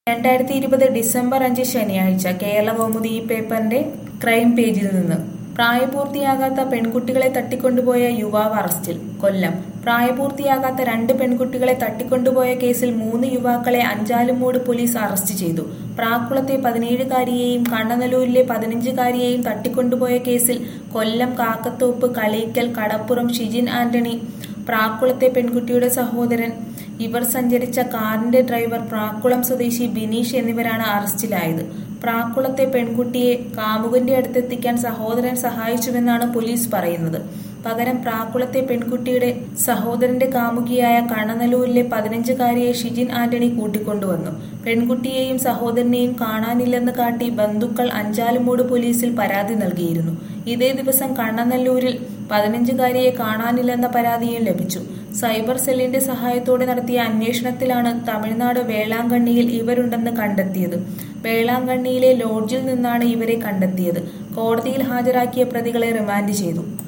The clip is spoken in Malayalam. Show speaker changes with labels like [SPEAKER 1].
[SPEAKER 1] രണ്ടായിരത്തി ഇരുപത് ഡിസംബർ അഞ്ച് ശനിയാഴ്ച കേരള കൗമുദി ഈ പേപ്പറിന്റെ ക്രൈം പേജിൽ നിന്ന് പ്രായപൂർത്തിയാകാത്ത പെൺകുട്ടികളെ തട്ടിക്കൊണ്ടുപോയ യുവാവ് അറസ്റ്റിൽ കൊല്ലം പ്രായപൂർത്തിയാകാത്ത രണ്ട് പെൺകുട്ടികളെ തട്ടിക്കൊണ്ടുപോയ കേസിൽ മൂന്ന് യുവാക്കളെ അഞ്ചാലുമൂട് പോലീസ് അറസ്റ്റ് ചെയ്തു പ്രാക്കുളത്തെ പതിനേഴുകാരിയെയും കണ്ണനല്ലൂരിലെ പതിനഞ്ചുകാരിയെയും തട്ടിക്കൊണ്ടുപോയ കേസിൽ കൊല്ലം കാക്കത്തോപ്പ് കളീക്കൽ കടപ്പുറം ഷിജിൻ ആന്റണി പ്രാക്കുളത്തെ പെൺകുട്ടിയുടെ സഹോദരൻ ഇവർ സഞ്ചരിച്ച കാറിന്റെ ഡ്രൈവർ പ്രാക്കുളം സ്വദേശി ബിനീഷ് എന്നിവരാണ് അറസ്റ്റിലായത് പ്രാക്കുളത്തെ പെൺകുട്ടിയെ കാമുകന്റെ അടുത്തെത്തിക്കാൻ സഹോദരൻ സഹായിച്ചുവെന്നാണ് പോലീസ് പറയുന്നത് പകരം പ്രാക്കുളത്തെ പെൺകുട്ടിയുടെ സഹോദരന്റെ കാമുകിയായ കണ്ണനല്ലൂരിലെ പതിനഞ്ചുകാരിയെ ഷിജിൻ ആന്റണി കൂട്ടിക്കൊണ്ടുവന്നു പെൺകുട്ടിയെയും സഹോദരനെയും കാണാനില്ലെന്ന് കാട്ടി ബന്ധുക്കൾ അഞ്ചാലുമൂട് പോലീസിൽ പരാതി നൽകിയിരുന്നു ഇതേ ദിവസം കണ്ണനല്ലൂരിൽ പതിനഞ്ചുകാരിയെ കാണാനില്ലെന്ന പരാതിയും ലഭിച്ചു സൈബർ സെല്ലിന്റെ സഹായത്തോടെ നടത്തിയ അന്വേഷണത്തിലാണ് തമിഴ്നാട് വേളാങ്കണ്ണിയിൽ ഇവരുണ്ടെന്ന് കണ്ടെത്തിയത് വേളാങ്കണ്ണിയിലെ ലോഡ്ജിൽ നിന്നാണ് ഇവരെ കണ്ടെത്തിയത് കോടതിയിൽ ഹാജരാക്കിയ പ്രതികളെ റിമാൻഡ് ചെയ്തു